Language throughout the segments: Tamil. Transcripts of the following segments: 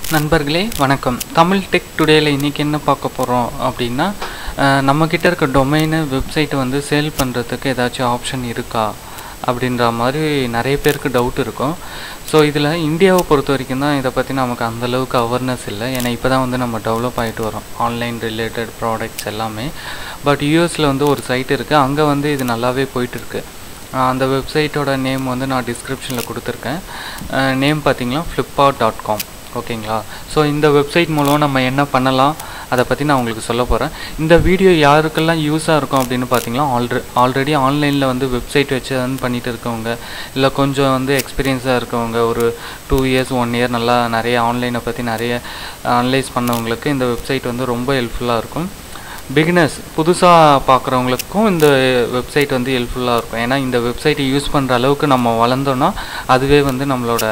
நண்பர்களே வணக்கம் தமிழ் டெக் டுடேல இன்றைக்கி என்ன பார்க்க போகிறோம் அப்படின்னா அஹ், நம்மக்கிட்ட இருக்க டொமைனு வெப்சைட்டை வந்து சேல் பண்ணுறதுக்கு ஏதாச்சும் ஆப்ஷன் இருக்கா அப்படின்ற மாதிரி நிறைய பேருக்கு டவுட் இருக்கும் ஸோ இதில் இந்தியாவை பொறுத்த வரைக்கும் தான் இதை பற்றி நமக்கு அந்தளவுக்கு அவேர்னஸ் இல்லை ஏன்னா இப்போ தான் வந்து நம்ம டெவலப் ஆகிட்டு வரோம் ஆன்லைன் ரிலேட்டட் ப்ராடக்ட்ஸ் எல்லாமே பட் யூஎஸில் வந்து ஒரு சைட் இருக்குது அங்கே வந்து இது நல்லாவே போயிட்டுருக்கு அந்த வெப்சைட்டோட நேம் வந்து நான் டிஸ்கிரிப்ஷனில் கொடுத்துருக்கேன் நேம் பார்த்தீங்கன்னா ஃப்ளிப்கார்ட் டாட் காம் ஓகேங்களா ஸோ இந்த வெப்சைட் மூலம் நம்ம என்ன பண்ணலாம் அதை பற்றி நான் உங்களுக்கு சொல்ல போகிறேன் இந்த வீடியோ யாருக்கெல்லாம் யூஸாக இருக்கும் அப்படின்னு பார்த்தீங்கன்னா ஆல்ரெ ஆல்ரெடி ஆன்லைனில் வந்து வெப்சைட் வச்சு earn பண்ணிட்டு இருக்கவங்க இல்லை கொஞ்சம் வந்து எக்ஸ்பீரியன்ஸாக இருக்கவங்க ஒரு டூ இயர்ஸ் ஒன் இயர் நல்லா நிறைய ஆன்லைனை பற்றி நிறைய அனலைஸ் பண்ணவங்களுக்கு இந்த வெப்சைட் வந்து ரொம்ப ஹெல்ப்ஃபுல்லாக இருக்கும் பிகினர்ஸ் புதுசாக பார்க்குறவங்களுக்கும் இந்த வெப்சைட் வந்து ஹெல்ப்ஃபுல்லாக இருக்கும் ஏன்னா இந்த வெப்சைட்டை யூஸ் பண்ணுற அளவுக்கு நம்ம வளர்ந்தோன்னா அதுவே வந்து நம்மளோட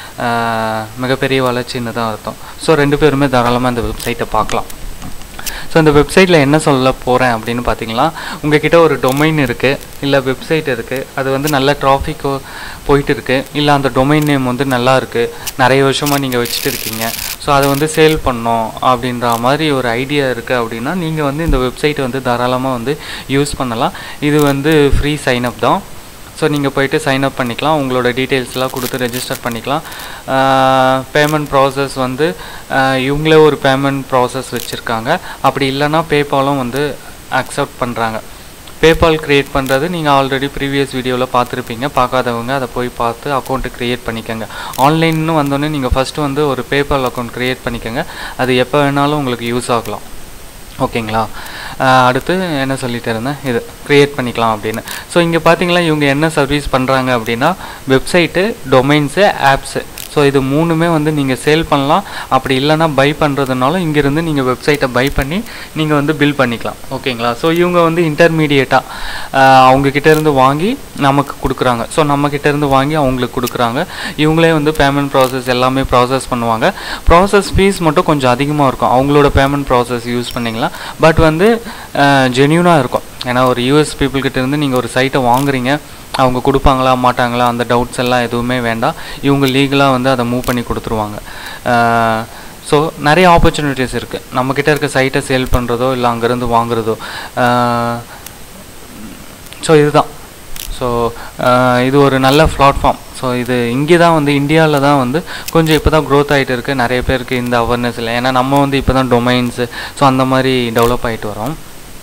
ஆஹ், மிகப்பெரிய வளர்ச்சின்னு தான் அர்த்தம் ஸோ ரெண்டு பேருமே தாராளமாக இந்த வெப்சைட்டை பார்க்கலாம் ஸோ இந்த வெப்சைட்டில் என்ன சொல்ல போகிறேன் அப்படின்னு பார்த்தீங்கன்னா உங்ககிட்ட ஒரு டொமைன் இருக்குது இல்லை வெப்சைட் இருக்குது அது வந்து நல்ல டிராஃபிக்கோ போயிட்டு இருக்கு இல்லை அந்த டொமைன் நேம் வந்து நல்லா இருக்குது நிறைய வருஷமாக நீங்கள் வச்சுட்டு இருக்கீங்க ஸோ அதை வந்து சேல் பண்ணோம் அப்படின்ற மாதிரி ஒரு ஐடியா இருக்குது அப்படின்னா நீங்கள் வந்து இந்த வெப்சைட்டை வந்து தாராளமாக வந்து யூஸ் பண்ணலாம் இது வந்து ஃப்ரீ சைனப் தான் ஸோ நீங்கள் போயிட்டு சைன் அப் பண்ணிக்கலாம் உங்களோட டீட்டெயில்ஸ்லாம் கொடுத்து ரெஜிஸ்டர் பண்ணிக்கலாம் பேமெண்ட் ப்ராசஸ் வந்து ஆஹ் இவங்களே ஒரு பேமெண்ட் ப்ராசஸ் வச்சுருக்காங்க அப்படி இல்லைன்னா பேபாலும் வந்து அக்செப்ட் பண்ணுறாங்க பேபால் க்ரியேட் பண்ணுறது நீங்கள் ஆல்ரெடி ப்ரீவியஸ் வீடியோவில் பார்த்துருப்பீங்க பார்க்காதவங்க அதை போய் பார்த்து அக்கௌண்ட்டு க்ரியேட் பண்ணிக்கோங்க ஆன்லைன்னு வந்தோடனே நீங்கள் ஃபஸ்ட்டு வந்து ஒரு பேபால் அக்கௌண்ட் க்ரியேட் பண்ணிக்கோங்க அது எப்போ வேணாலும் உங்களுக்கு யூஸ் ஆகலாம் ஓகேங்களா ஆஹ் அடுத்து என்ன சொல்லிட்டு இருந்தேன் இது க்ரியேட் பண்ணிக்கலாம் அப்படின்னு ஸோ இங்கே பார்த்தீங்களா இவங்க என்ன சர்வீஸ் பண்ணுறாங்க அப்படின்னா வெப்சைட்டு டொமைன்ஸு ஆப்ஸு ஸோ இது மூணுமே வந்து நீங்கள் சேல் பண்ணலாம் அப்படி இல்லைன்னா பை பண்ணுறதுனாலும் இங்கேருந்து நீங்கள் வெப்சைட்டை பை பண்ணி நீங்கள் வந்து பில் பண்ணிக்கலாம் ஓகேங்களா ஸோ இவங்க வந்து இன்டர்மீடியேட்டாக அவங்கக்கிட்ட இருந்து வாங்கி நமக்கு கொடுக்குறாங்க ஸோ நம்மக்கிட்ட இருந்து வாங்கி அவங்களுக்கு கொடுக்குறாங்க இவங்களே வந்து பேமெண்ட் ப்ராசஸ் எல்லாமே ப்ராசஸ் பண்ணுவாங்க ப்ராசஸ் ஃபீஸ் மட்டும் கொஞ்சம் அதிகமாக இருக்கும் அவங்களோட பேமெண்ட் ப்ராசஸ் யூஸ் பண்ணிங்களா பட் வந்து ஜென்யூனாக இருக்கும் ஏன்னா ஒரு யூஎஸ் பீப்புள்கிட்ட இருந்து நீங்கள் ஒரு சைட்டை வாங்குறீங்க அவங்க கொடுப்பாங்களா மாட்டாங்களா அந்த டவுட்ஸ் எல்லாம் எதுவுமே வேண்டாம் இவங்க லீகலாக வந்து அதை மூவ் பண்ணி கொடுத்துருவாங்க ஸோ நிறைய ஆப்பர்ச்சுனிட்டிஸ் இருக்குது நம்மக்கிட்ட இருக்க சைட்டை சேல் பண்ணுறதோ இல்லை அங்கேருந்து வாங்குறதோ ஸோ இதுதான் ஸோ இது ஒரு நல்ல பிளாட்ஃபார்ம் ஸோ இது இங்கே தான் வந்து இந்தியாவில் தான் வந்து கொஞ்சம் இப்போ தான் க்ரோத் ஆகிட்டு இருக்குது நிறைய பேருக்கு இந்த அவேர்னஸ் இல்லை ஏன்னா நம்ம வந்து இப்போ தான் டொமைன்ஸு ஸோ அந்த மாதிரி டெவலப் ஆகிட்டு வரோம்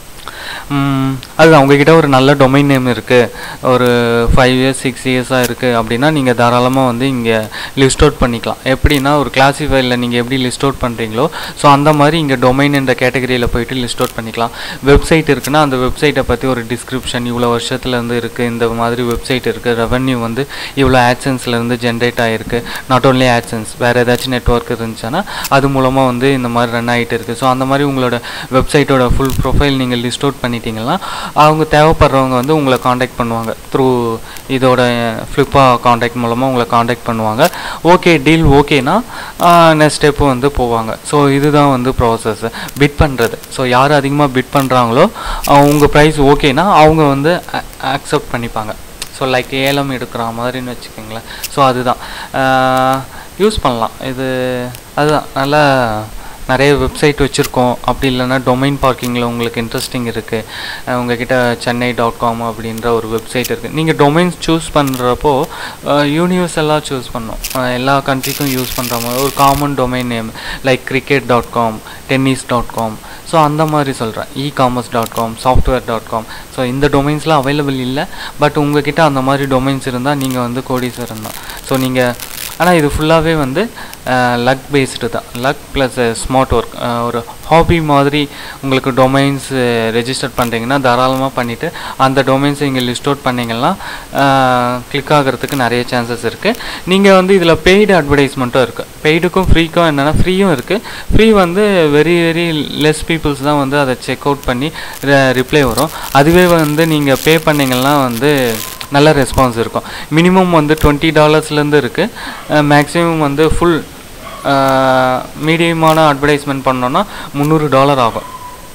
ம், அதுதான் உங்ககிட்ட ஒரு நல்ல டொமைன் நேம் இருக்குது ஒரு ஃபைவ் இயர்ஸ் சிக்ஸ் இயர்ஸாக இருக்குது அப்படின்னா நீங்கள் தாராளமாக வந்து இங்கே லிஸ்ட் அவுட் பண்ணிக்கலாம் எப்படின்னா ஒரு கிளாசிஃபைல நீங்கள் எப்படி லிஸ்ட் அவுட் பண்ணுறீங்களோ ஸோ அந்த மாதிரி இங்கே டொமைன் என்ற கேட்டகரியில் போயிட்டு லிஸ்ட் அவுட் பண்ணிக்கலாம் வெப்சைட் இருக்குன்னா அந்த வெப்சைட்டை பற்றி ஒரு டிஸ்கிரிப்ஷன் இவ்வளோ வருஷத்துலேருந்து இருக்குது இந்த மாதிரி வெப்சைட் இருக்குது ரெவென்யூ வந்து இவ்வளோ ஆட்சன்ஸ்லேருந்து ஜென்ரேட் ஆகிருக்கு நாட் ஓன்லி ஆட்சன்ஸ் வேறு ஏதாச்சும் நெட்ஒர்க் இருந்துச்சுன்னா அது மூலமாக வந்து இந்த மாதிரி ரன் ஆகிட்டு இருக்குது ஸோ அந்த மாதிரி உங்களோட வெப்சைட்டோட ஃபுல் ப்ரொஃபைல் நீங்கள் லிஸ்ட் அவுட் பண்ணிட்டீங்கன்னா அவங்க தேவைப்படுறவங்க வந்து உங்களை காண்டாக்ட் பண்ணுவாங்க த்ரூ இதோட ஃப்ளிப்பா காண்டாக்ட் மூலமாக உங்களை காண்டாக்ட் பண்ணுவாங்க ஓகே டீல் ஓகேனா நெக்ஸ்ட் ஸ்டெப்பு வந்து போவாங்க ஸோ இதுதான் வந்து ப்ராசஸ் பிட் பண்ணுறது ஸோ யார் அதிகமாக பிட் பண்ணுறாங்களோ உங்கள் ப்ரைஸ் ஓகேனா அவங்க வந்து அக்செப்ட் பண்ணிப்பாங்க ஸோ லைக் ஏலம் எடுக்கிற மாதிரின்னு வச்சுக்கோங்களேன் ஸோ அதுதான் யூஸ் பண்ணலாம் இது அதுதான் நல்லா நிறைய வெப்சைட் வச்சுருக்கோம் அப்படி இல்லைன்னா டொமைன் பார்க்கிங்கில் உங்களுக்கு இன்ட்ரெஸ்டிங் இருக்குது உங்ககிட்ட சென்னை டாட் காம் அப்படின்ற ஒரு வெப்சைட் இருக்குது நீங்கள் டொமைன்ஸ் சூஸ் பண்ணுறப்போ யூனிவர்சலாக சூஸ் பண்ணணும் அஹ் எல்லா கண்ட்ரிக்கும் யூஸ் பண்ணுற மாதிரி ஒரு common domain name like cricket dot com tennis dot com so அந்த மாதிரி சொல்கிறேன் e commerce dot com software dot com so இந்த டொமைன்ஸ்லாம் அவைலபிள் இல்லை பட் உங்ககிட்ட அந்த மாதிரி டொமைன்ஸ் இருந்தால் நீங்கள் வந்து கோடீஸ்வரன் தான் ஸோ நீங்கள் ஆனால் இது ஃபுல்லாகவே வந்து லக் பேஸ்டு தான் லக் ப்ளஸ் ஸ்மார்ட் ஒர்க் ஒரு ஹாபி மாதிரி உங்களுக்கு டொமைன்ஸ் ரெஜிஸ்டர் பண்ணுறீங்கன்னா தாராளமாக பண்ணிவிட்டு அந்த டொமைன்ஸை இங்கே லிஸ்ட் அவுட் பண்ணிங்கன்னா கிளிக் ஆகிறதுக்கு நிறைய சான்சஸ் இருக்குது நீங்கள் வந்து இதில் பெய்டு அட்வர்டைஸ்மெண்ட்டும் இருக்குது பெய்டுக்கும் ஃப்ரீக்கும் என்னென்னா ஃப்ரீயும் இருக்குது ஃப்ரீ வந்து வெரி வெரி லெஸ் பீப்புள்ஸ் தான் வந்து அதை செக் அவுட் பண்ணி ரிப்ளை வரும் அதுவே வந்து நீங்கள் பே பண்ணிங்கன்னா வந்து நல்ல ரெஸ்பான்ஸ் இருக்கும் மினிமம் வந்து டுவெண்ட்டி டாலர்ஸ்லேருந்து இருக்குது மேக்ஸிமம் வந்து ஃபுல் மீடியமான அட்வர்டைஸ்மெண்ட் பண்ணோன்னா முந்நூறு டாலர் ஆகும்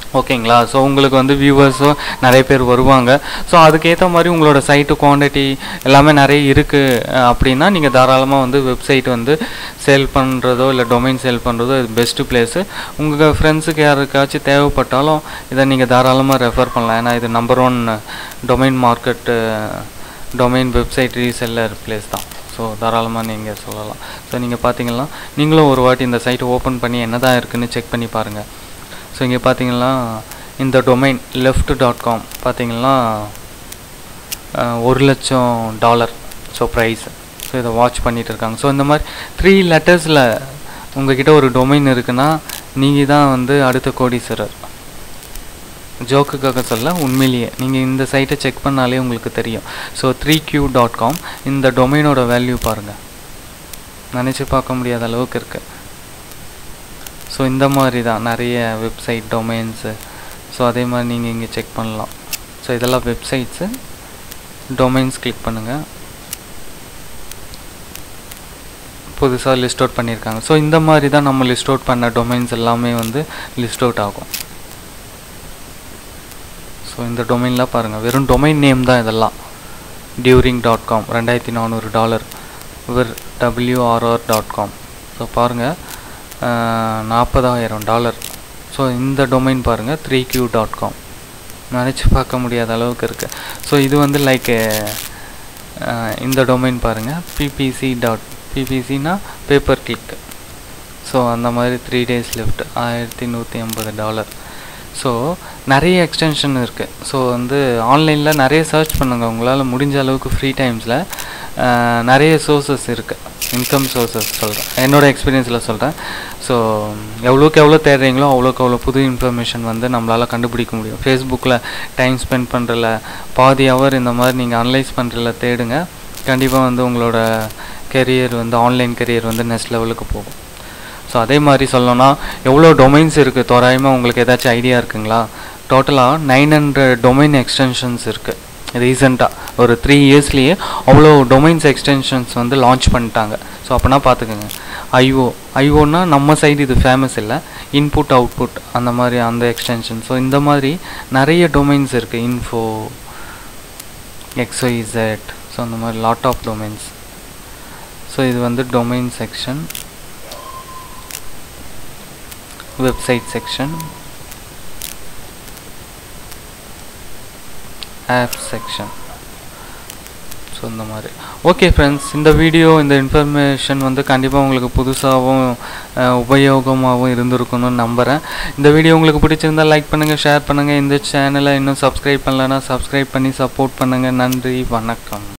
ஓகேங்களா ஸோ உங்களுக்கு வந்து வியூவர்ஸும் நிறைய பேர் வருவாங்க ஸோ அதுக்கேற்ற மாதிரி உங்களோட சைட்டு குவான்டிட்டி எல்லாமே நிறைய இருக்குது அப்படின்னா நீங்கள் தாராளமாக வந்து வெப்சைட் வந்து சேல் பண்ணுறதோ இல்லை டொமைன் சேல் பண்ணுறதோ இது பெஸ்ட்டு பிளேஸு உங்கள் ஃப்ரெண்ட்ஸுக்கு யாருக்காச்சும் தேவைப்பட்டாலும் இதை நீங்கள் தாராளமாக ரெஃபர் பண்ணலாம் ஏன்னா இது number one domain market domain website reseller place தான் ஸோ தாராளமாக நீங்கள் சொல்லலாம் ஸோ நீங்கள் பார்த்தீங்கன்னா நீங்களும் ஒரு வாட்டி இந்த சைட்டை ஓப்பன் பண்ணி என்ன தான் இருக்குன்னு செக் பண்ணி பாருங்கள் ஸோ இங்கே பார்த்தீங்கன்னா இந்த டொமைன் லெஃப்ட் டாட் காம் பார்த்தீங்கன்னா ஒரு லட்சம் டாலர் ஸோ ப்ரைஸ் ஸோ இதை வாட்ச் பண்ணிகிட்டு இருக்காங்க ஸோ இந்த மாதிரி த்ரீ லெட்டர்ஸில் உங்ககிட்ட ஒரு டொமைன் இருக்குன்னா நீங்கள் தான் வந்து அடுத்த கோடீஸ்வரர் ஜோக்குக்காக சொல்ல உண்மையிலேயே நீங்கள் இந்த சைட்டை செக் பண்ணாலே உங்களுக்கு தெரியும் so three Q dot com இந்த டொமைனோட வேல்யூ பாருங்கள் நினச்சி பார்க்க முடியாத அளவுக்கு இருக்குது ஸோ இந்த மாதிரி தான் நிறைய வெப்சைட் டொமைன்ஸு ஸோ அதே மாதிரி நீங்கள் இங்கே செக் பண்ணலாம் ஸோ இதெல்லாம் வெப்சைட்ஸு டொமைன்ஸ் கிளிக் பண்ணுங்கள் புதுசாக லிஸ்ட் அவுட் பண்ணியிருக்காங்க ஸோ இந்த மாதிரி தான் நம்ம லிஸ்ட் அவுட் பண்ண டொமைன்ஸ் எல்லாமே வந்து லிஸ்ட் அவுட் ஆகும் ஸோ இந்த டொமைன்லாம் பாருங்கள் வெறும் டொமைன் நேம் தான் இதெல்லாம் டியூரிங் டாட் காம் ரெண்டாயிரத்தி நானூறு டாலர் விர் டபிள்யூஆர்ஆர் டாட் காம் ஸோ பாருங்கள் நாற்பதாயிரம் டாலர் ஸோ இந்த டொமைன் பாருங்கள் த்ரீ கியூ டாட் காம் நினச்சி பார்க்க முடியாத அளவுக்கு இருக்குது ஸோ இது வந்து லைக் இந்த டொமைன் பாருங்கள் பிபிசி டாட் பிபிசினா பேப்பர் கிளிக் ஸோ அந்த மாதிரி த்ரீ டேஸ் லெஃப்ட் ஆயிரத்தி நூற்றி ஐம்பது டாலர் ஸோ நிறைய எக்ஸ்டென்ஷன் இருக்குது ஸோ வந்து ஆன்லைனில் நிறைய சர்ச் பண்ணுங்கள் உங்களால் முடிஞ்ச அளவுக்கு ஃப்ரீ டைம்ஸில் நிறைய சோர்சஸ் இருக்குது இன்கம் சோர்சஸ் சொல்கிறேன் என்னோடய எக்ஸ்பீரியன்ஸில் சொல்கிறேன் ஸோ எவ்வளோக்கு எவ்வளோ தேடுறீங்களோ அவ்வளோக்கு அவ்வளோ புது இன்ஃபர்மேஷன் வந்து நம்மளால் கண்டுபிடிக்க முடியும் ஃபேஸ்புக்கில் டைம் ஸ்பெண்ட் பண்ணுறல பாதி ஹவர் இந்த மாதிரி நீங்கள் அனலைஸ் பண்ணுறல தேடுங்க கண்டிப்பாக வந்து உங்களோட கெரியர் வந்து ஆன்லைன் கெரியர் வந்து நெக்ஸ்ட் லெவலுக்கு போகும் ஸோ அதே மாதிரி சொல்லணும்னா எவ்வளோ டொமைன்ஸ் இருக்குது தோராயமாக உங்களுக்கு ஏதாச்சும் ஐடியா இருக்குங்களா டோட்டலாக நைன் ஹண்ட்ரட் டொமைன் எக்ஸ்டென்ஷன்ஸ் இருக்குது ரீசெண்டாக ஒரு த்ரீ இயர்ஸ்லேயே அவ்வளோ டொமைன்ஸ் எக்ஸ்டென்ஷன்ஸ் வந்து லான்ச் பண்ணிட்டாங்க ஸோ அப்போனா பார்த்துக்கோங்க ஐஓ ஐஓன்னா நம்ம சைடு இது ஃபேமஸ் இல்லை இன்புட் அவுட்புட் அந்த மாதிரி அந்த எக்ஸ்டென்ஷன் ஸோ இந்த மாதிரி நிறைய டொமைன்ஸ் இருக்குது இன்ஃபோ எக்ஸ்ஒய்செட் ஸோ அந்த மாதிரி லாட் ஆஃப் டொமைன்ஸ் ஸோ இது வந்து domain section website section app section so இந்த மாதிரி ஓகே ஃப்ரெண்ட்ஸ் இந்த வீடியோ இந்த இன்ஃபர்மேஷன் வந்து கண்டிப்பாக உங்களுக்கு புதுசாகவும் உபயோகமாகவும் இருந்திருக்கணும்னு நம்புகிறேன் இந்த வீடியோ உங்களுக்கு பிடிச்சிருந்தால் லைக் பண்ணுங்கள் ஷேர் பண்ணுங்கள் இந்த சேனலை இன்னும் சப்ஸ்கிரைப் பண்ணலன்னா சப்ஸ்கிரைப் பண்ணி சப்போர்ட் பண்ணுங்கள் நன்றி வணக்கம்